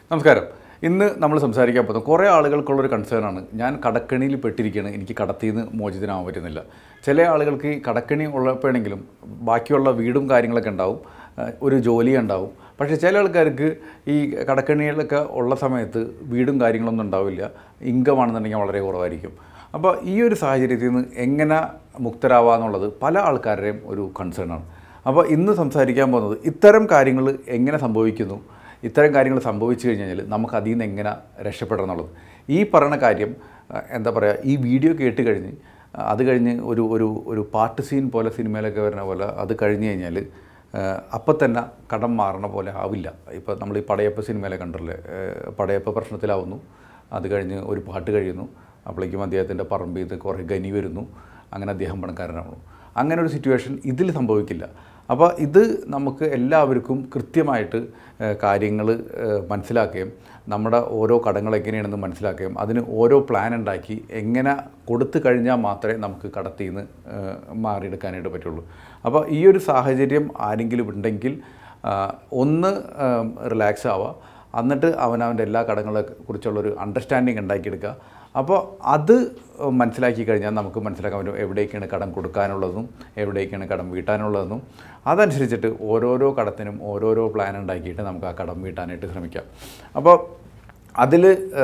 നമസ്കാരം ഇന്ന് നമ്മൾ സംസാരിക്കാൻ പോകുന്നത് കുറേ ആളുകൾക്കുള്ളൊരു കൺസേൺ ആണ് ഞാൻ കടക്കണിയിൽ പെട്ടിരിക്കുകയാണ് എനിക്ക് കടത്തിൽ നിന്ന് മോചിതനാവാൻ പറ്റുന്നില്ല ചില ആളുകൾക്ക് ഈ കടക്കണി ഉള്ളപ്പോഴെങ്കിലും ബാക്കിയുള്ള വീടും കാര്യങ്ങളൊക്കെ ഉണ്ടാവും ഏഹ് ഒരു ജോലി ഉണ്ടാവും പക്ഷേ ചില ആൾക്കാർക്ക് ഈ കടക്കണികളൊക്കെ ഉള്ള സമയത്ത് വീടും കാര്യങ്ങളൊന്നും ഉണ്ടാവില്ല ഇൻകം ആണെന്നുണ്ടെങ്കിൽ വളരെ കുറവായിരിക്കും അപ്പോൾ ഈ ഒരു സാഹചര്യത്തിൽ നിന്ന് എങ്ങനെ മുക്തരാവുക എന്നുള്ളത് പല ആൾക്കാരുടെയും ഒരു കൺസേൺ ആണ് അപ്പോൾ ഇന്ന് സംസാരിക്കാൻ പോകുന്നത് ഇത്തരം കാര്യങ്ങൾ എങ്ങനെ സംഭവിക്കുന്നു ഇത്തരം കാര്യങ്ങൾ സംഭവിച്ചു കഴിഞ്ഞാൽ നമുക്ക് അതിൽ നിന്ന് എങ്ങനെ രക്ഷപ്പെടണം എന്നുള്ളത് ഈ പറയുന്ന കാര്യം അഹ്, എന്താ പറയുക ഈ വീഡിയോ കേട്ട് കഴിഞ്ഞ് അഹ്, അത് കഴിഞ്ഞ് ഒരു ഒരു ഒരു പാട്ട് സീൻ പോലെ സിനിമയിലൊക്കെ വരുന്ന പോലെ അത് കഴിഞ്ഞ് കഴിഞ്ഞാൽ അപ്പം തന്നെ കടം മാറണ പോലെ ആവില്ല ഇപ്പോൾ നമ്മൾ ഈ പടയപ്പ സിനിമയിലെ കണ്ടില്ലേ ഏഹ്, പടയപ്പ പ്രശ്നത്തിലാവുന്നു അത് കഴിഞ്ഞ് ഒരു പാട്ട് കഴിയുന്നു അപ്പോഴേക്കും അദ്ദേഹത്തിൻ്റെ പറമ്പിൽ നിന്ന് കുറേ ഗനി വരുന്നു അങ്ങനെ അദ്ദേഹം പണക്കാരനാവുന്നു അങ്ങനെ ഒരു സിറ്റുവേഷൻ ഇതിൽ സംഭവിക്കില്ല അപ്പോൾ ഇത് നമുക്ക് എല്ലാവർക്കും കൃത്യമായിട്ട് കാര്യങ്ങൾ മനസ്സിലാക്കുകയും നമ്മുടെ ഓരോ കടങ്ങൾ എങ്ങനെയാണെന്ന് മനസ്സിലാക്കുകയും അതിന് ഓരോ പ്ലാൻ ഉണ്ടാക്കി എങ്ങനെ കൊടുത്തു കഴിഞ്ഞാൽ മാത്രമേ നമുക്ക് കടത്തിൽ നിന്ന് ഏഹ്, മാറിയെടുക്കാനായിട്ട് പറ്റുള്ളൂ അപ്പോൾ ഈ ഒരു സാഹചര്യം ആരെങ്കിലും ഉണ്ടെങ്കിൽ ആ, ഒന്ന് റിലാക്സ് ആവുക എന്നിട്ട് അവനവൻ്റെ എല്ലാ കടങ്ങളെ കുറിച്ചുള്ളൊരു അണ്ടർസ്റ്റാൻഡിങ് ഉണ്ടാക്കിയെടുക്കുക അപ്പോൾ അത് മനസ്സിലാക്കി കഴിഞ്ഞാൽ നമുക്ക് മനസ്സിലാക്കാൻ പറ്റും എവിടേക്കാണ് കടം കൊടുക്കാനുള്ളതെന്നും എവിടേക്കാണ് കടം വീട്ടാനുള്ളതെന്നും അതനുസരിച്ചിട്ട് ഓരോരോ കടത്തിനും ഓരോരോ പ്ലാൻ ഉണ്ടാക്കിയിട്ട് നമുക്ക് ആ കടം വീട്ടാനായിട്ട് ശ്രമിക്കാം അപ്പോൾ അതിൽ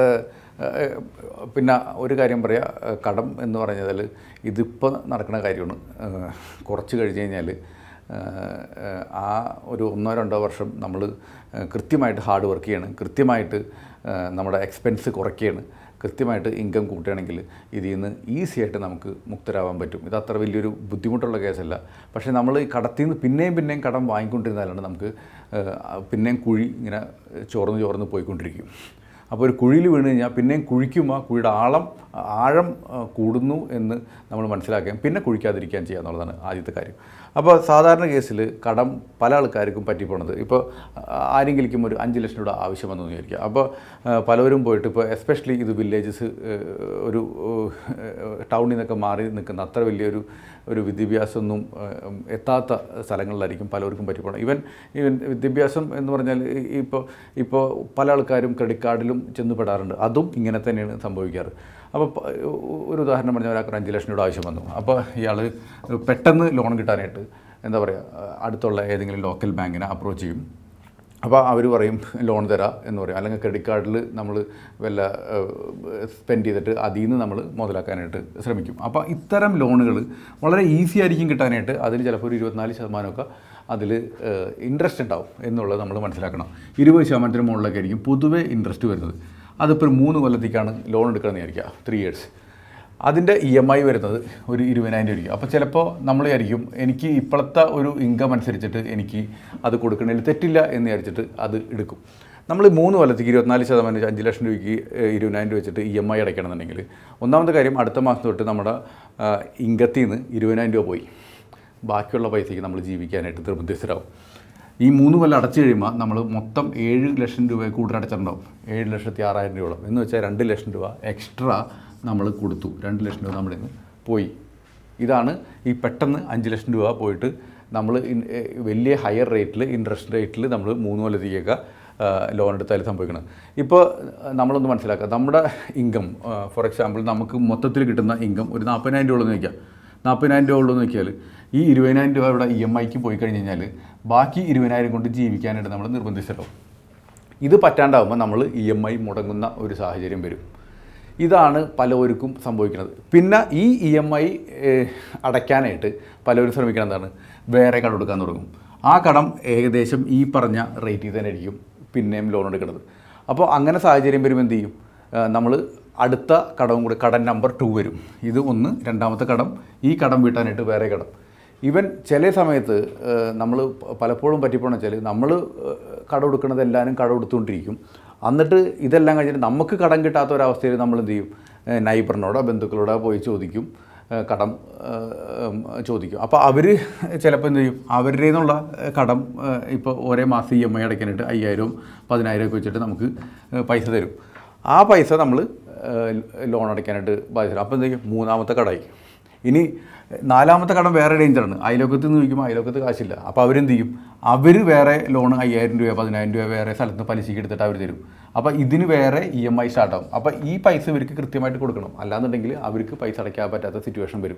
പിന്നെ ഒരു കാര്യം പറയാം ഏഹ് കടം എന്ന് പറഞ്ഞാൽ ഇതിപ്പോൾ നടക്കുന്ന കാര്യമാണ് ഏഹ് കുറച്ച് കഴിഞ്ഞ് കഴിഞ്ഞാൽ ഏഹ് ആ ഒരു ഒന്നോ രണ്ടോ വർഷം നമ്മൾ കൃത്യമായിട്ട് ഹാർഡ് വർക്ക് ചെയ്യണം കൃത്യമായിട്ട് ഏഹ് നമ്മുടെ എക്സ്പെൻസ് കുറയ്ക്കുകയാണ് കൃത്യമായിട്ട് ഇൻകം കൂട്ടുകയാണെങ്കിൽ ഇതിൽ നിന്ന് ഈസി ആയിട്ട് നമുക്ക് മുക്തരാവാൻ പറ്റും ഇത് അത്ര വലിയൊരു ബുദ്ധിമുട്ടുള്ള കേസല്ല പക്ഷേ നമ്മൾ ഈ കടത്തിൽ നിന്ന് പിന്നെയും പിന്നെയും കടം വാങ്ങിക്കൊണ്ടിരുന്നാലാണ് നമുക്ക് ഏഹ്, പിന്നെയും കുഴി ഇങ്ങനെ ചോർന്ന് ചോർന്ന് പോയിക്കൊണ്ടിരിക്കും അപ്പോൾ ഒരു കുഴിയിൽ വീണ് കഴിഞ്ഞാൽ പിന്നെയും കുഴിക്കുമ്പോൾ കുഴിയുടെ ആഴം ആഴം ആ, കൂടുന്നു എന്ന് നമ്മൾ മനസ്സിലാക്കുകയും പിന്നെ കുഴിക്കാതിരിക്കാൻ ചെയ്യുക എന്നുള്ളതാണ് ആദ്യത്തെ കാര്യം അപ്പോൾ സാധാരണ കേസിൽ കടം പല ആൾക്കാർക്കും പറ്റിപ്പോണത് ഇപ്പോൾ ആരെങ്കിലും ഒരു അഞ്ച് ലക്ഷം രൂപ ആവശ്യം വന്നു എന്ന് വിചാരിക്കുക അപ്പോൾ ആ, പലവരും പോയിട്ട് ഇപ്പോൾ എസ്പെഷ്യലി ഇത് വില്ലേജസ് ഒരു ടൗണിൽ നിന്നൊക്കെ മാറി നിൽക്കുന്ന അത്ര വലിയൊരു ഒരു വിദ്യാഭ്യാസമൊന്നും ഏഹ്, എത്താത്ത സ്ഥലങ്ങളിലായിരിക്കും പലർക്കും പറ്റിപ്പോണം ഈവൻ ഈവൻ വിദ്യാഭ്യാസം എന്ന് പറഞ്ഞാൽ ഈ- ഇപ്പോൾ ഇപ്പോൾ പല ആൾക്കാരും ക്രെഡിറ്റ് കാർഡിലും ചെന്ന് പെടാറുണ്ട് അതും ഇങ്ങനെ തന്നെയാണ് സംഭവിക്കാറ് അപ്പോൾ പ- ഒരു ഉദാഹരണം പറഞ്ഞാൽ ഒരാൾക്ക് ഒരു അഞ്ച് ലക്ഷം രൂപ ആവശ്യം വന്നു അപ്പോൾ ഇയാൾ പെട്ടെന്ന് ലോൺ കിട്ടാനായിട്ട് എന്താ പറയുക അടുത്തുള്ള ഏതെങ്കിലും ലോക്കൽ ബാങ്കിനെ അപ്രോച്ച് ചെയ്യും അപ്പോൾ അവർ പറയും ലോൺ തരാം എന്ന് പറയും അല്ലെങ്കിൽ ക്രെഡിറ്റ് കാർഡിൽ നമ്മൾ വല്ല സ്പെൻഡ് ചെയ്തിട്ട് അതിൽ നിന്ന് നമ്മൾ മുതലാക്കാനായിട്ട് ശ്രമിക്കും അപ്പോൾ ഇത്തരം ലോണുകൾ വളരെ ഈസി ആയിരിക്കും കിട്ടാനായിട്ട് അതിൽ ചിലപ്പോൾ ഒരു ഇരുപത്തിനാല് ശതമാനമൊക്കെ അതിൽ ഇൻട്രസ്റ്റ് ഉണ്ടാവും എന്നുള്ളത് നമ്മൾ മനസ്സിലാക്കണം ഇരുപത് ശതമാനത്തിന് മുകളിലൊക്കെ ആയിരിക്കും പൊതുവേ ഇൻട്രസ്റ്റ് വരുന്നത് അതിപ്പോൾ ഒരു മൂന്ന് കൊല്ലത്തേക്കാണ് ലോൺ എടുക്കണമെന്ന് വിചാരിക്കുക ത്രീ ഇയേഴ്സ് അതിൻ്റെ ഇ എം ഐ വരുന്നത് ഒരു ഇരുപതിനായിരം രൂപ ആയിരിക്കും അപ്പോൾ ചിലപ്പോൾ നമ്മൾ വിചാരിക്കും എനിക്ക് ഇപ്പോഴത്തെ ഒരു ഇൻകം അനുസരിച്ചിട്ട് എനിക്ക് അത് കൊടുക്കണതിൽ തെറ്റില്ല എന്ന് വിചാരിച്ചിട്ട് അത് എടുക്കും നമ്മൾ മൂന്ന് കൊല്ലത്തേക്ക് ഇരുപത്തിനാല് ശതമാനം വെച്ച് അഞ്ച് ലക്ഷം രൂപയ്ക്ക് ഏഹ്, ഇരുപതിനായിരം രൂപ വെച്ചിട്ട് ഇ എം ഐ അടയ്ക്കണമെന്നുണ്ടെങ്കിൽ ഒന്നാമത്തെ കാര്യം അടുത്ത മാസം തൊട്ട് നമ്മുടെ ഇൻകത്തിൽ നിന്ന് ഇരുപതിനായിരം രൂപ പോയി ബാക്കിയുള്ള പൈസയ്ക്ക് നമ്മൾ ജീവിക്കാനായിട്ട് നിർബന്ധിതരാകും ഈ മൂന്ന് കൊല്ലം അടച്ചു കഴിയുമ്പോൾ നമ്മൾ മൊത്തം ഏഴ് ലക്ഷം രൂപ കൂടുതൽ അടച്ചിട്ടുണ്ടാവും ഏഴ് ലക്ഷത്തി ആറായിരം രൂപ എന്ന് വെച്ചാൽ രണ്ട് ലക്ഷം രൂപ എക്സ്ട്രാ നമ്മൾ കൊടുത്തു രണ്ട് ലക്ഷം രൂപ നമ്മുടെ നിന്ന് പോയി ഇതാണ് ഈ പെട്ടെന്ന് അഞ്ച് ലക്ഷം രൂപ പോയിട്ട് നമ്മൾ ഇൻ- ഏ, വലിയ ഹയർ റേറ്റിൽ ഇൻട്രസ്റ്റ് റേറ്റിൽ നമ്മൾ മൂന്ന് കൊല്ലത്തേക്കൊക്കെ ലോൺ എടുത്താൽ സംഭവിക്കണം ഇപ്പോൾ നമ്മളൊന്ന് മനസ്സിലാക്കുക നമ്മുടെ ഇൻകം ഫോർ എക്സാമ്പിൾ നമുക്ക് മൊത്തത്തിൽ കിട്ടുന്ന ഇൻകം ഒരു നാൽപ്പതിനായിരം രൂപ ഉള്ളൂ വയ്ക്കാം നാൽപ്പതിനായിരം രൂപ ഉള്ളൂ നോക്കിയാൽ ഈ ഇരുപതിനായിരം രൂപ ഇവിടെ ഇ എം ഐക്ക് പോയി കഴിഞ്ഞ് കഴിഞ്ഞാൽ ബാക്കി ഇരുപതിനായിരം കൊണ്ട് ജീവിക്കാനായിട്ട് നമ്മൾ നിർബന്ധിച്ചിട്ടുണ്ടാവും ഇത് പറ്റാണ്ടാവുമ്പോൾ നമ്മൾ ഇ എം ഐ മുടങ്ങുന്ന ഒരു സാഹചര്യം വരും ഇതാണ് പലവർക്കും സംഭവിക്കുന്നത് പിന്നെ ഈ ഇ എം ഐ അടയ്ക്കാനായിട്ട് പലരും ശ്രമിക്കണം എന്താണ് വേറെ കടം എടുക്കാൻ തുടങ്ങും ആ കടം ഏകദേശം ഈ പറഞ്ഞ റേറ്റിൽ തന്നെ ആയിരിക്കും പിന്നെയും ലോൺ എടുക്കുന്നത് അപ്പോൾ അങ്ങനെ സാഹചര്യം വരുമ്പോൾ എന്ത് ചെയ്യും നമ്മൾ അടുത്ത കടവും കൂടി കടം നമ്പർ ടു വരും ഇത് ഒന്ന് രണ്ടാമത്തെ കടം ഈ കടം വീട്ടാനായിട്ട് വേറെ കടം ഇവൻ ചില സമയത്ത് നമ്മൾ പലപ്പോഴും പറ്റിപ്പോണെന്ന് വെച്ചാൽ നമ്മൾ കടം കൊടുക്കുന്നത് എല്ലാവരും കടം കൊടുത്തുകൊണ്ടിരിക്കും എന്നിട്ട് ഇതെല്ലാം കഴിഞ്ഞിട്ട് നമുക്ക് കടം കിട്ടാത്ത ഒരവസ്ഥയിൽ നമ്മൾ എന്ത് ചെയ്യും നൈബറിനോടോ ബന്ധുക്കളോടോ പോയി ചോദിക്കും ഏഹ് കടം ഏഹ് ചോദിക്കും അപ്പോൾ അവർ ചിലപ്പോൾ എന്ത് ചെയ്യും അവരുടെ നിന്നുള്ള കടം ഇപ്പോൾ ഒരേ മാസം ഇ എം ഐ അടയ്ക്കാനായിട്ട് അയ്യായിരവും പതിനായിരം ഒക്കെ വെച്ചിട്ട് നമുക്ക് ഏഹ് പൈസ തരും ആ പൈസ നമ്മൾ ലോൺ അടയ്ക്കാനായിട്ട് ബാധ്യത അപ്പോൾ എന്ത് ചെയ്യും മൂന്നാമത്തെ കടമായി ഇനി നാലാമത്തെ കടം വേറെ ഡേഞ്ചറാണ് അയലോക്കത്ത് നിന്ന് ചോദിക്കുമ്പോൾ അയലോക്കത്ത് കാശില്ല അപ്പോൾ അവരെന്ത് ചെയ്യും അവർ വേറെ ലോൺ അയ്യായിരം രൂപ പതിനായിരം രൂപ വേറെ സ്ഥലത്ത് നിന്ന് പലിശയ്ക്ക് എടുത്തിട്ട് അവർ തരും അപ്പോൾ ഇതിന് വേറെ ഇ എം ഐ സ്റ്റാർട്ടാവും അപ്പോൾ ഈ പൈസ ഇവർക്ക് കൃത്യമായിട്ട് കൊടുക്കണം അല്ലാന്നുണ്ടെങ്കിൽ അവർക്ക് പൈസ അടയ്ക്കാൻ പറ്റാത്ത സിറ്റുവേഷൻ വരും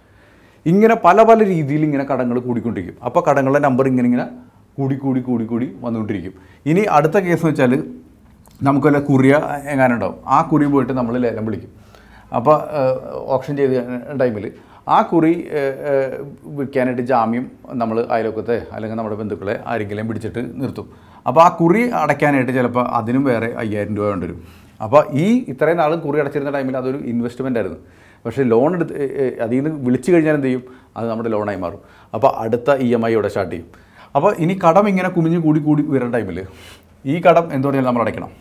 ഇങ്ങനെ പല പല രീതിയിൽ ഇങ്ങനെ കടങ്ങൾ കൂടിക്കൊണ്ടിരിക്കും അപ്പോൾ കടങ്ങളുടെ നമ്പർ ഇങ്ങനെ ഇങ്ങനെ കൂടി കൂടി കൂടി കൂടി വന്നുകൊണ്ടിരിക്കും ഇനി അടുത്ത കേസ് വെച്ചാൽ നമുക്ക് വല്ല കുറിയ എങ്ങാനുണ്ടാവും ആ കുറി പോയിട്ട് നമ്മൾ ലേലം വിളിക്കും അപ്പോൾ ഓപ്ഷൻ ചെയ്ത ടൈമിൽ ആ കുറി ഏഹ്, ഏഹ്, വിൽക്കാനായിട്ട് ജാമ്യം നമ്മൾ അയലോക്കത്തെ അല്ലെങ്കിൽ നമ്മുടെ ബന്ധുക്കളെ ആരെങ്കിലും പിടിച്ചിട്ട് നിർത്തും അപ്പോൾ ആ കുറി അടയ്ക്കാനായിട്ട് ചിലപ്പോൾ അതിനും വേറെ അയ്യായിരം രൂപ കൊണ്ടുവരും അപ്പോൾ ഈ ഇത്രയും നാൾ കുറി അടച്ചിരുന്ന ടൈമിൽ അതൊരു ഇൻവെസ്റ്റ്മെൻ്റ് ആയിരുന്നു പക്ഷേ ലോൺ എടുത്ത് ഏ, ഏ, അതിൽ നിന്ന് വിളിച്ചു കഴിഞ്ഞാൽ എന്ത് ചെയ്യും അത് നമ്മുടെ ലോണായി മാറും അപ്പോൾ അടുത്ത ഇ എം ഐ ഇവിടെ സ്റ്റാർട്ട് ചെയ്യും അപ്പോൾ ഇനി കടം ഇങ്ങനെ കുമിഞ്ഞ് കൂടി കൂടി വരുന്ന ടൈമിൽ ഈ കടം എന്ത് പറഞ്ഞാലും നമ്മൾ അടയ്ക്കണം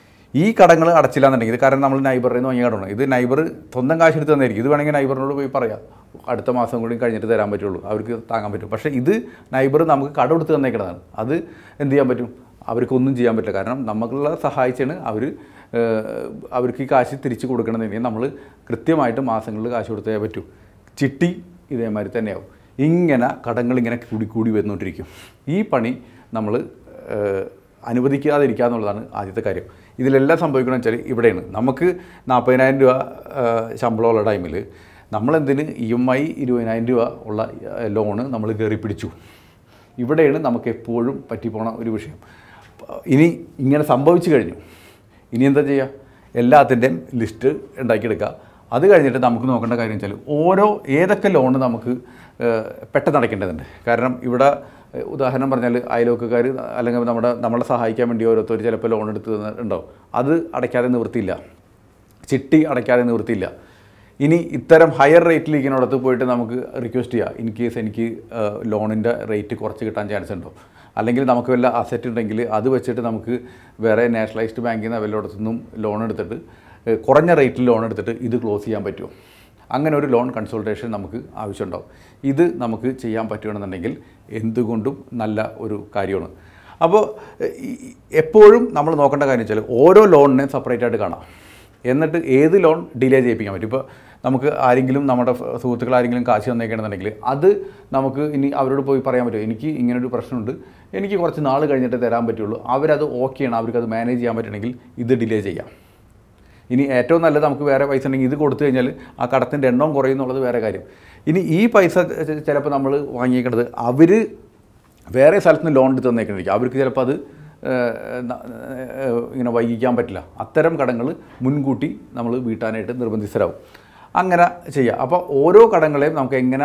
ഈ കടങ്ങൾ അടച്ചില്ല എന്നുണ്ടെങ്കിൽ ഇത് കാരണം നമ്മൾ നൈബറിൽ നിന്ന് വാങ്ങിയ കടമാണ് ഇത് നൈബർ സ്വന്തം കാശ് എടുത്ത് തന്നായിരിക്കും ഇത് വേണമെങ്കിൽ നൈബറിനോട് പോയി പറയാം അടുത്ത മാസം കൂടി കഴിഞ്ഞിട്ട് തരാൻ പറ്റുള്ളൂ അവർക്ക് താങ്ങാൻ പറ്റും പക്ഷേ ഇത് നൈബർ നമുക്ക് കടം എടുത്ത് തന്നേക്കുന്നതാണ് അത് എന്ത് ചെയ്യാൻ പറ്റും അവർക്കൊന്നും ചെയ്യാൻ പറ്റില്ല കാരണം നമുക്കുള്ള സഹായിച്ചാണ് അവർ അവർക്ക് ഈ കാശ് തിരിച്ച് കൊടുക്കണമെന്നുണ്ടെങ്കിൽ നമ്മൾ കൃത്യമായിട്ട് മാസങ്ങളിൽ കാശ് കൊടുത്തേ പറ്റൂ ചിട്ടി ഇതേമാതിരി തന്നെയാവും ഇങ്ങനെ കടങ്ങൾ ഇങ്ങനെ കൂടി കൂടി വന്നുകൊണ്ടിരിക്കും ഈ പണി നമ്മൾ അനുവദിക്കാതിരിക്കുക എന്നുള്ളതാണ് ആദ്യത്തെ കാര്യം ഇതിലെല്ലാം സംഭവിക്കണമെന്ന് വെച്ചാൽ ഇവിടെയാണ് നമുക്ക് നാൽപ്പതിനായിരം രൂപ ഏഹ്, ശമ്പളമുള്ള ടൈമിൽ നമ്മളെന്തിന് ഇ എം ഐ ഇരുപതിനായിരം രൂപ ഉള്ള ഏഹ്, ലോണ് നമ്മൾ കയറി പിടിച്ചു ഇവിടെയാണ് നമുക്ക് എപ്പോഴും പറ്റിപ്പോണ ഒരു വിഷയം ഇനി ഇങ്ങനെ സംഭവിച്ചു കഴിഞ്ഞു ഇനി എന്താ ചെയ്യുക എല്ലാത്തിൻ്റെയും ലിസ്റ്റ് ഉണ്ടാക്കിയെടുക്കുക അത് കഴിഞ്ഞിട്ട് നമുക്ക് നോക്കേണ്ട കാര്യം വെച്ചാൽ ഓരോ ഏതൊക്കെ ലോണ് നമുക്ക് ഏഹ്, പെട്ടെന്ന് അടയ്ക്കേണ്ടതുണ്ട് കാരണം ഇവിടെ ഏഹ്, ഉദാഹരണം പറഞ്ഞാൽ അയലോക്കക്കാർ അല്ലെങ്കിൽ നമ്മുടെ നമ്മളെ സഹായിക്കാൻ വേണ്ടി ഓരോരുത്തർ ചിലപ്പോൾ ലോൺ എടുത്ത് തന്ന- ഉണ്ടാവും അത് അടയ്ക്കാതെ നിവൃത്തിയില്ല ചിട്ടി അടയ്ക്കാതെ നിവൃത്തിയില്ല ഇനി ഇത്തരം ഹയർ റേറ്റിലിരിക്കുന്നിടത്ത് പോയിട്ട് നമുക്ക് റിക്വസ്റ്റ് ചെയ്യാം ഇൻ കേസ് എനിക്ക് ലോണിൻ്റെ റേറ്റ് കുറച്ച് കിട്ടാൻ ചാൻസ് ഉണ്ടോ അല്ലെങ്കിൽ നമുക്ക് വല്ല അസറ്റ് ഉണ്ടെങ്കിൽ അത് വെച്ചിട്ട് നമുക്ക് വേറെ നാഷണലൈസ്ഡ് ബാങ്കിൽ നിന്ന് വല്ലയിടത്തു നിന്നും ലോൺ എടുത്തിട്ട് ഏഹ്, കുറഞ്ഞ റേറ്റിൽ ലോൺ എടുത്തിട്ട് ഇത് ക്ലോസ് ചെയ്യാൻ പറ്റുമോ അങ്ങനെ ഒരു ലോൺ കൺസൾട്ടേഷൻ നമുക്ക് ആവശ്യമുണ്ടാവും ഇത് നമുക്ക് ചെയ്യാൻ പറ്റുകയാണെന്നുണ്ടെങ്കിൽ എന്തുകൊണ്ടും നല്ല ഒരു കാര്യമാണ് അപ്പോൾ ഈ- ഈ- എപ്പോഴും നമ്മൾ നോക്കേണ്ട കാര്യം വെച്ചാൽ ഓരോ ലോണിനെ സെപ്പറേറ്റ് ആയിട്ട് കാണാം എന്നിട്ട് ഏത് ലോൺ ഡിലേ ചെയ്യിപ്പിക്കാൻ പറ്റും ഇപ്പോൾ നമുക്ക് ആരെങ്കിലും നമ്മുടെ ഫ- സുഹൃത്തുക്കൾ ആരെങ്കിലും കാശ് തന്നേക്കണമെന്നുണ്ടെങ്കിൽ അത് നമുക്ക് ഇനി അവരോട് പോയി പറയാൻ പറ്റുമോ എനിക്ക് ഇങ്ങനൊരു പ്രശ്നമുണ്ട് എനിക്ക് കുറച്ച് നാൾ കഴിഞ്ഞിട്ട് തരാൻ പറ്റുള്ളൂ അവരത് ഓക്കെയാണ് അവർക്കത് മാനേജ് ചെയ്യാൻ പറ്റണമെങ്കിൽ ഇത് ഡിലേ ചെയ്യാം ഇനി ഏറ്റവും നല്ലത് നമുക്ക് വേറെ പൈസ ഉണ്ടെങ്കിൽ ഇത് കൊടുത്തു കഴിഞ്ഞാൽ ആ കടത്തിൻ്റെ എണ്ണവും കുറയും എന്നുള്ളത് വേറെ കാര്യം ഇനി ഈ പൈസ ചെ- ചിലപ്പോൾ നമ്മൾ വാങ്ങിയേക്കുന്നത് അവർ വേറെ സ്ഥലത്ത് നിന്ന് ലോൺ എടുത്ത് തന്നേക്കണിരിക്കും അവർക്ക് ചിലപ്പോൾ അത് ഏഹ്, ന- ഏഹ്, ഇങ്ങനെ വൈകിക്കാൻ പറ്റില്ല അത്തരം കടങ്ങൾ മുൻകൂട്ടി നമ്മൾ വീട്ടാനായിട്ട് നിർബന്ധിതരാകും അങ്ങനെ ചെയ്യുക അപ്പോൾ ഓരോ കടങ്ങളെയും നമുക്ക് എങ്ങനെ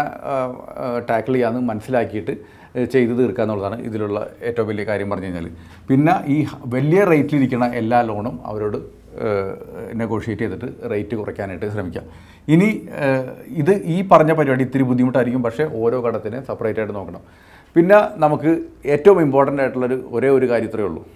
ടാക്കിൾ ചെയ്യാമെന്ന് മനസ്സിലാക്കിയിട്ട് ഏഹ്, ചെയ്ത് തീർക്കുക എന്നുള്ളതാണ് ഇതിലുള്ള ഏറ്റവും വലിയ കാര്യം പറഞ്ഞു കഴിഞ്ഞാൽ പിന്നെ ഈ ഹ- വലിയ റേറ്റിലിരിക്കുന്ന എല്ലാ ലോണും അവരോട് നെഗോഷിയേറ്റ് ചെയ്തിട്ട് റേറ്റ് കുറയ്ക്കാനായിട്ട് ശ്രമിക്കാം ഇനി ഏഹ്, ഇത് ഈ പറഞ്ഞ പരിപാടി ഇത്തിരി ബുദ്ധിമുട്ടായിരിക്കും പക്ഷേ ഓരോ കടത്തിനെ സെപ്പറേറ്റ് ആയിട്ട് നോക്കണം പിന്നെ നമുക്ക് ഏറ്റവും ഇമ്പോർട്ടൻ്റ് ആയിട്ടുള്ളൊരു ഒരേ ഒരു കാര്യത്രേ ഉള്ളൂ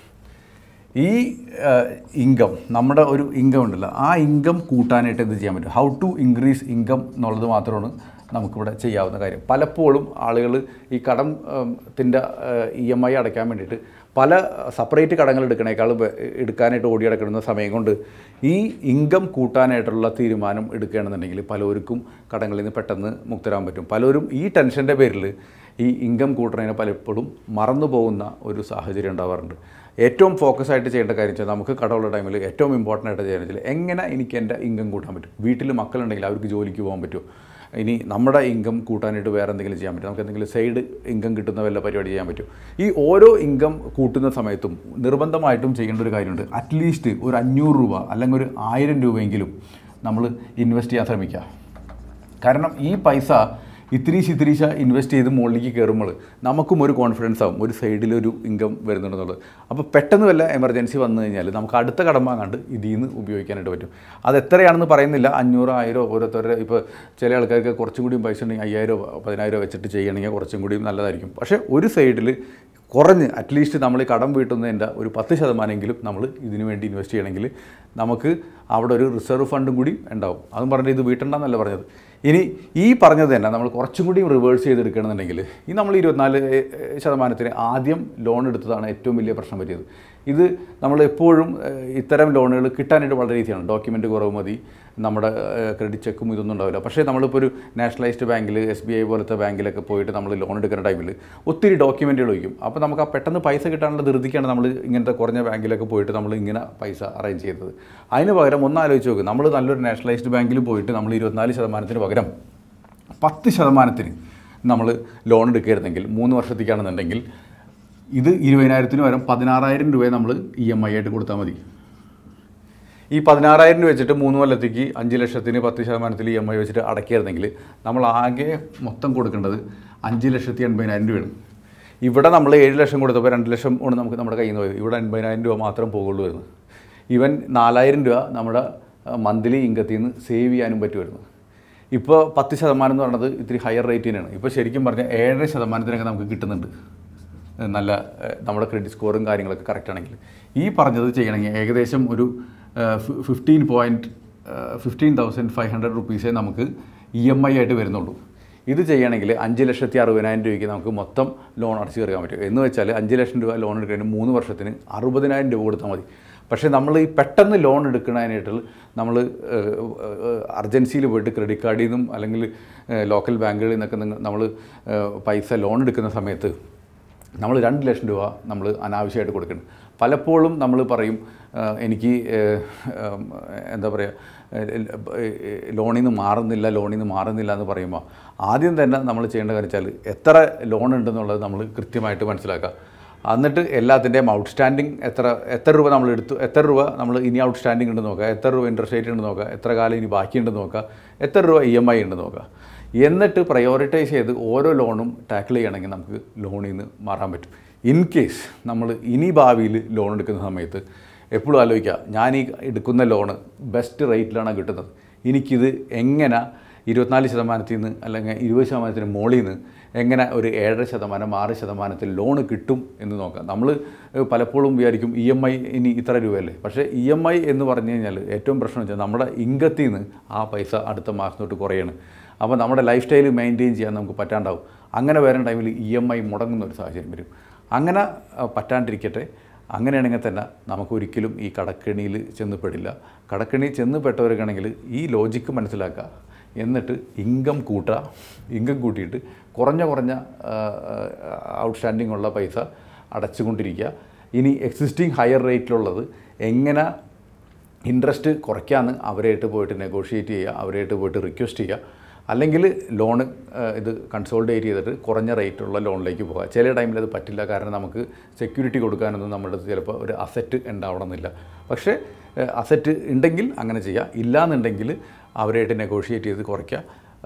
ഈ ഇൻകം നമ്മുടെ ഒരു ഇൻകം ഉണ്ടല്ലോ ആ ഇൻകം കൂട്ടാനായിട്ട് എന്ത് ചെയ്യാൻ പറ്റും ഹൗ ടു ഇൻക്രീസ് ഇൻകം എന്നുള്ളത് മാത്രമാണ് നമുക്കിവിടെ ചെയ്യാവുന്ന കാര്യം പലപ്പോഴും ആളുകൾ ഈ കടം ത്തിൻ്റെ ഇ എം ഐ അടയ്ക്കാൻ വേണ്ടിയിട്ട് പല സെപ്പറേറ്റ് കടങ്ങൾ എടുക്കണേക്കാൾ ബെ- എടുക്കാനായിട്ട് ഓടി കിടക്കുന്ന സമയം കൊണ്ട് ഈ ഇൻകം കൂട്ടാനായിട്ടുള്ള തീരുമാനം എടുക്കുകയാണെന്നുണ്ടെങ്കിൽ പലർക്കും കടങ്ങളിൽ നിന്ന് പെട്ടെന്ന് മുക്തരാൻ പറ്റും പലരും ഈ ടെൻഷൻ്റെ പേരിൽ ഈ ഇൻകം കൂട്ടുന്നതിനെ പലപ്പോഴും മറന്നു പോകുന്ന ഒരു സാഹചര്യം ഉണ്ടാവാറുണ്ട് ഏറ്റവും ഫോക്കസ് ആയിട്ട് ചെയ്യേണ്ട കാര്യം വെച്ചാൽ നമുക്ക് കടമുള്ള ടൈമിൽ ഏറ്റവും ഇമ്പോർട്ടൻ്റ് ആയിട്ട് ചെയ്യാൻ വെച്ചാൽ എങ്ങനെ എനിക്ക് എൻ്റെ ഇൻകം കൂട്ടാൻ പറ്റും വീട്ടിൽ മക്കളുണ്ടെങ്കിൽ അവർക്ക് ജോലിക്ക് പോകാൻ പറ്റുമോ ഇനി നമ്മുടെ ഇൻകം കൂട്ടാനായിട്ട് വേറെ എന്തെങ്കിലും ചെയ്യാൻ പറ്റും നമുക്ക് എന്തെങ്കിലും സൈഡ് ഇൻകം കിട്ടുന്ന വല്ല പരിപാടി ചെയ്യാൻ പറ്റും ഈ ഓരോ ഇൻകം കൂട്ടുന്ന സമയത്തും നിർബന്ധമായിട്ടും ചെയ്യേണ്ട ഒരു കാര്യമുണ്ട് അറ്റ്ലീസ്റ്റ് ഒരു അഞ്ഞൂറ് രൂപ അല്ലെങ്കിൽ ഒരു ആയിരം രൂപയെങ്കിലും നമ്മൾ ഇൻവെസ്റ്റ് ചെയ്യാൻ ശ്രമിക്കുക കാരണം ഈ പൈസ ഇത്തിരീശ് ഇത്തിരീശ ഇൻവെസ്റ്റ് ചെയ്ത് മുകളിലേക്ക് കയറുമ്പോൾ നമുക്കും ഒരു കോൺഫിഡൻസ് ആവും ഒരു സൈഡിലൊരു ഇൻകം വരുന്നുണ്ടെന്നുള്ളത് അപ്പോൾ പെട്ടെന്ന് വല്ല എമർജൻസി വന്നു കഴിഞ്ഞാൽ നമുക്ക് അടുത്ത കടം വാങ്ങാണ്ട് ഇതിൽ നിന്ന് ഉപയോഗിക്കാനായിട്ട് പറ്റും അത് എത്രയാണെന്ന് പറയുന്നില്ല അഞ്ഞൂറ് ആയിരം ഓരോരുത്തരുടെ ഇപ്പോൾ ചില ആൾക്കാർക്ക് കുറച്ചും കൂടിയും പൈസ ഉണ്ടെങ്കിൽ അയ്യായിരം പതിനായിരം വെച്ചിട്ട് ചെയ്യണമെങ്കിൽ കുറച്ചും കൂടിയും നല്ലതായിരിക്കും പക്ഷേ ഒരു സൈഡിൽ കുറഞ്ഞ് അറ്റ്ലീസ്റ്റ് നമ്മൾ ഈ കടം വീട്ടുന്നതിൻ്റെ ഒരു പത്ത് ശതമാനമെങ്കിലും നമ്മൾ ഇതിനു വേണ്ടി ഇൻവെസ്റ്റ് ചെയ്യണമെങ്കിൽ നമുക്ക് അവിടെ ഒരു റിസർവ് ഫണ്ടും കൂടി ഉണ്ടാവും അതും പറഞ്ഞിട്ട് ഇത് വീട്ടണ്ടെന്നല്ല പറഞ്ഞത് ഇനി ഈ പറഞ്ഞത് തന്നെ നമ്മൾ കുറച്ചും കൂടി റിവേഴ്സ് ചെയ്തെടുക്കണമെന്നുണ്ടെങ്കിൽ ഈ നമ്മൾ ഇരുപത്തിനാല് ശതമാനത്തിന് ആദ്യം ലോൺ എടുത്തതാണ് ഏറ്റവും വലിയ പ്രശ്നം പറ്റിയത് ഇത് നമ്മൾ എപ്പോഴും ഏഹ്, ഇത്തരം ലോണുകൾ കിട്ടാനായിട്ട് വളരെ ഈസിയാണ് ഡോക്യുമെൻറ്റ് കുറവ് മതി നമ്മുടെ ക്രെഡിറ്റ് ചെക്കും ഇതൊന്നും ഉണ്ടാവില്ല പക്ഷേ നമ്മളിപ്പോൾ ഒരു നാഷണലൈസ്ഡ് ബാങ്കിൽ എസ് ബി ഐ പോലത്തെ ബാങ്കിലൊക്കെ പോയിട്ട് നമ്മൾ ലോൺ എടുക്കുന്ന ടൈമിൽ ഒത്തിരി ഡോക്യുമെൻറ്റുകൾ വയ്ക്കും അപ്പോൾ നമുക്ക് ആ പെട്ടെന്ന് പൈസ കിട്ടാനുള്ള ധൃതിക്കാണ് നമ്മൾ ഇങ്ങനത്തെ കുറഞ്ഞ ബാങ്കിലൊക്കെ പോയിട്ട് നമ്മൾ ഇങ്ങനെ പൈസ അറേഞ്ച് ചെയ്തത് അതിന് പകരം ഒന്ന് ആലോചിച്ച് നോക്ക് നമ്മൾ നല്ലൊരു നാഷണലൈസ്ഡ് ബാങ്കിൽ പോയിട്ട് നമ്മൾ ഇരുപത്തിനാല് ശതമാനത്തിന് പകരം പത്ത് ശതമാനത്തിന് നമ്മൾ ലോൺ എടുക്കരുതെങ്കിൽ മൂന്ന് വർഷത്തേക്കാണെന്നുണ്ടെങ്കിൽ ഇത് ഇരുപതിനായിരത്തിന് പകരം പതിനാറായിരം രൂപയെ നമ്മൾ ഇ എം ഐ ആയിട്ട് കൊടുത്താൽ മതി ഈ പതിനാറായിരം രൂപ വെച്ചിട്ട് മൂന്ന് കൊല്ലത്തേക്ക് അഞ്ച് ലക്ഷത്തിന് പത്ത് ശതമാനത്തിൽ ഇ എം ഐ വെച്ചിട്ട് അടയ്ക്കരുതെങ്കിൽ നമ്മൾ ആകെ മൊത്തം കൊടുക്കേണ്ടത് അഞ്ച് ലക്ഷത്തി എൺപതിനായിരം രൂപയാണ് ഇവിടെ നമ്മൾ ഏഴ് ലക്ഷം കൊടുത്തപ്പോൾ രണ്ട് ലക്ഷം കൊണ്ട് നമുക്ക് നമ്മുടെ കയ്യിൽ നിന്ന് പോയത് ഇവിടെ എൺപതിനായിരം രൂപ മാത്രം പോകുള്ളൂ വരുന്നത് ഇവൻ നാലായിരം രൂപ നമ്മുടെ മന്ത്ലി ഇൻകത്തിൽ നിന്ന് സേവ് ചെയ്യാനും പറ്റുമായിരുന്നു ഇപ്പോൾ പത്ത് ശതമാനം എന്ന് പറയുന്നത് ഇത്തിരി ഹയർ റേറ്റ് തന്നെയാണ് ഇപ്പോൾ ശരിക്കും പറഞ്ഞാൽ ഏഴര ശതമാനത്തിനൊക്കെ നമുക്ക് കിട്ടുന്നുണ്ട് ഏഹ് നല്ല ഏഹ് നമ്മുടെ ക്രെഡിറ്റ് സ്കോറും കാര്യങ്ങളൊക്കെ കറക്റ്റ് ആണെങ്കിൽ ഈ പറഞ്ഞത് ചെയ്യണമെങ്കിൽ ഏകദേശം ഒരു fifteen point fifteen thousand five hundred റുപ്പീസേ നമുക്ക് ഇ എം ഐ ആയിട്ട് വരുന്നുള്ളൂ ഇത് ചെയ്യണമെങ്കിൽ അഞ്ച് ലക്ഷത്തി അറുപതിനായിരം രൂപയ്ക്ക് നമുക്ക് മൊത്തം ലോൺ അടച്ചു തീർക്കാൻ പറ്റും എന്ന് വെച്ചാൽ അഞ്ച് ലക്ഷം രൂപ ലോൺ എടുക്കുന്നതിന് മൂന്ന് വർഷത്തിന് അറുപതിനായിരം രൂപ കൊടുത്താൽ മതി പക്ഷേ നമ്മൾ ഈ പെട്ടെന്ന് ലോൺ എടുക്കുന്നതിനായിട്ട് നമ്മൾ അർജൻസിയിൽ പോയിട്ട് ക്രെഡിറ്റ് കാർഡിൽ നിന്നും അല്ലെങ്കിൽ ലോക്കൽ ബാങ്കുകളിൽ നിന്നൊക്കെ നമ്മൾ പൈസ ലോൺ എടുക്കുന്ന സമയത്ത് നമ്മൾ രണ്ട് ലക്ഷം രൂപ നമ്മൾ അനാവശ്യമായിട്ട് കൊടുക്കണം പലപ്പോഴും നമ്മൾ പറയും ആ, എനിക്ക് ഏഹ്, ഉം, എന്താ പറയുക ലോണിൽ നിന്ന് മാറുന്നില്ല ലോണിൽ നിന്ന് മാറുന്നില്ല എന്ന് പറയുമ്പോൾ ആദ്യം തന്നെ നമ്മൾ ചെയ്യേണ്ട കാര്യം വെച്ചാൽ എത്ര ലോൺ ഉണ്ടെന്നുള്ളത് നമ്മൾ കൃത്യമായിട്ട് മനസ്സിലാക്കുക എന്നിട്ട് എല്ലാത്തിൻ്റെയും ഔട്ട്സ്റ്റാൻഡിങ് എത്ര എത്ര രൂപ നമ്മൾ എടുത്തു എത്ര രൂപ നമ്മൾ ഇനി ഔട്ട്സ്റ്റാൻഡിങ് ഉണ്ടെന്ന് നോക്കുക എത്ര രൂപ ഇൻട്രസ്റ്റ് റേറ്റ് ഉണ്ടെന്ന് നോക്കുക എത്ര കാലം ഇനി ബാക്കിയുണ്ടെന്ന് നോക്കുക എത്ര രൂപ ഇ എം ഐ ഉണ്ടെന്ന് നോക്കുക എന്നിട്ട് പ്രയോറിറ്റൈസ് ചെയ്ത് ഓരോ ലോണും ടാക്കിൾ ചെയ്യണമെങ്കിൽ നമുക്ക് ലോണിൽ നിന്ന് മാറാൻ പറ്റും ഇൻ കേസ് നമ്മൾ ഇനി ഭാവിയിൽ ലോൺ എടുക്കുന്ന സമയത്ത് എപ്പോഴും ആലോചിക്കുക ഞാൻ ഈ എടുക്കുന്ന ലോണ് ബെസ്റ്റ് റേറ്റിലാണ് കിട്ടുന്നത് എനിക്കിത് എങ്ങനെ ഇരുപത്തിനാല് ശതമാനത്തിൽ നിന്ന് അല്ലെങ്കിൽ ഇരുപത് ശതമാനത്തിന് മുകളിൽ നിന്ന് എങ്ങനെ ഒരു ഏഴര ശതമാനം ആറ് ശതമാനത്തിൽ ലോൺ കിട്ടും എന്ന് നോക്കാം നമ്മൾ പലപ്പോഴും വിചാരിക്കും ഇ എം ഐ ഇനി ഇത്ര രൂപയല്ലേ പക്ഷേ ഇ എം ഐ എന്ന് പറഞ്ഞു കഴിഞ്ഞാൽ ഏറ്റവും പ്രശ്നം വെച്ചാൽ നമ്മുടെ ഇൻകത്തിൽ നിന്ന് ആ പൈസ അടുത്ത മാസം തൊട്ട് കുറയാണ് അപ്പോൾ നമ്മുടെ ലൈഫ് സ്റ്റൈൽ മെയിൻറ്റെയിൻ ചെയ്യാൻ നമുക്ക് പറ്റാണ്ടാവും അങ്ങനെ വരുന്ന ടൈമിൽ ഇ എം ഐ മുടങ്ങുന്ന ഒരു സാഹചര്യം വരും അങ്ങനെ ആ, പറ്റാണ്ടിരിക്കട്ടെ അങ്ങനെയാണെങ്കിൽ തന്നെ നമുക്കൊരിക്കലും ഈ കടക്കെണിയിൽ ചെന്നപ്പെടില്ല കടക്കെണി ചെന്ന് പെട്ടവർക്കാണെങ്കിൽ ഈ ലോജിക്ക് മനസ്സിലാക്കുക എന്നിട്ട് ഇൻകം കൂട്ടുക ഇൻകം കൂട്ടിയിട്ട് കുറഞ്ഞ കുറഞ്ഞ ഔട്ട്സ്റ്റാൻഡിംഗ് ഉള്ള പൈസ അടച്ചുകൊണ്ടിരിക്കുക ഇനി എക്സിസ്റ്റിംഗ് ഹയർ റേറ്റിലുള്ളത് എങ്ങനെ ഇൻട്രസ്റ്റ് കുറയ്ക്കാമെന്ന് അവരായിട്ട് പോയിട്ട് നെഗോഷിയേറ്റ് ചെയ്യുക അവരായിട്ട് പോയിട്ട് റിക്വസ്റ്റ് ചെയ്യുക അല്ലെങ്കിൽ ലോൺ ഇത് കൺസോൾഡേറ്റ് ചെയ്തിട്ട് കുറഞ്ഞ റേറ്റുള്ള ലോണിലേക്ക് പോകുക ചില ടൈമിൽ അത് പറ്റില്ല കാരണം നമുക്ക് സെക്യൂരിറ്റി കൊടുക്കാനൊന്നും നമ്മുടെ അടുത്ത് ചിലപ്പോൾ ഒരു അസറ്റ് ഉണ്ടാവണമെന്നില്ല പക്ഷേ അസറ്റ് ഉണ്ടെങ്കിൽ അങ്ങനെ ചെയ്യുക ഇല്ലാന്നുണ്ടെങ്കിൽ അവരായിട്ട് നെഗോഷിയേറ്റ് ചെയ്ത് കുറയ്ക്കുക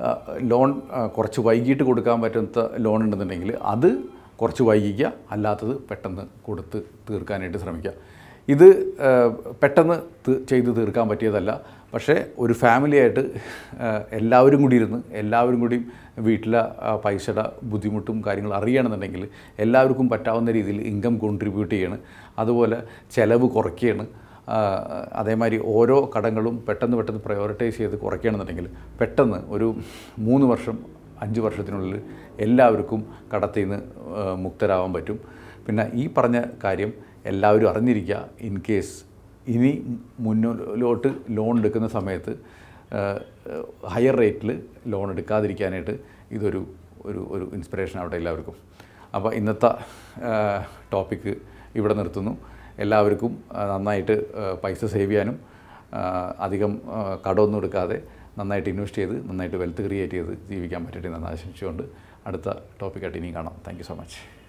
ലോൺ കുറച്ച് വൈകിട്ട് കൊടുക്കാൻ പറ്റുന്ന ലോൺ ഉണ്ടെന്നുണ്ടെങ്കിൽ അത് കുറച്ച് വൈകിക്കുക അല്ലാത്തത് പെട്ടെന്ന് കൊടുത്ത് തീർക്കാനായിട്ട് ശ്രമിക്കുക ഇത് ആ, പെട്ടെന്ന് തി- ചെയ്ത് തീർക്കാൻ പറ്റിയതല്ല പക്ഷേ ഒരു ഫാമിലിയായിട്ട് ആ, എല്ലാവരും കൂടി ഇരുന്ന് എല്ലാവരും കൂടിയും വീട്ടിലെ ആ, പൈസയുടെ ബുദ്ധിമുട്ടും കാര്യങ്ങളും അറിയണമെന്നുണ്ടെങ്കിൽ എല്ലാവർക്കും പറ്റാവുന്ന രീതിയിൽ ഇൻകം കോൺട്രിബ്യൂട്ട് ചെയ്യണ് അതുപോലെ ചിലവ് കുറയ്ക്കുകയാണ് ആ, അതേമാതിരി ഓരോ കടങ്ങളും പെട്ടെന്ന് പെട്ടെന്ന് പ്രയോറിറ്റൈസ് ചെയ്ത് കുറയ്ക്കുകയാണെന്നുണ്ടെങ്കിൽ പെട്ടെന്ന് ഒരു മൂന്ന് വർഷം അഞ്ച് വർഷത്തിനുള്ളിൽ എല്ലാവർക്കും കടത്തിൽ നിന്ന് ആ, മുക്തരാവാൻ പറ്റും പിന്നെ ഈ പറഞ്ഞ കാര്യം എല്ലാവരും അറിഞ്ഞിരിക്കുക ഇൻ കേസ് ഇനി മുന്നോട്ട് ലോൺ എടുക്കുന്ന സമയത്ത് ഹയർ റേറ്റിൽ ലോൺ എടുക്കാതിരിക്കാനായിട്ട് ഇതൊരു ഒരു ഒരു ഇൻസ്പിറേഷൻ ആവട്ടെ എല്ലാവർക്കും അപ്പോൾ ഇന്നത്തെ ടോപ്പിക്ക് ഇവിടെ നിർത്തുന്നു എല്ലാവർക്കും ആ, നന്നായിട്ട് ആ, പൈസ സേവ് ചെയ്യാനും ആ, അധികം ആ, കടമൊന്നും എടുക്കാതെ നന്നായിട്ട് ഇൻവെസ്റ്റ് ചെയ്ത് നന്നായിട്ട് വെൽത്ത് ക്രിയേറ്റ് ചെയ്ത് ജീവിക്കാൻ പറ്റട്ടെ എന്ന് ആശംസിച്ചുകൊണ്ട് അടുത്ത ടോപ്പിക്കായിട്ട് ഇനിയും കാണാം താങ്ക് യു സോ മച്ച്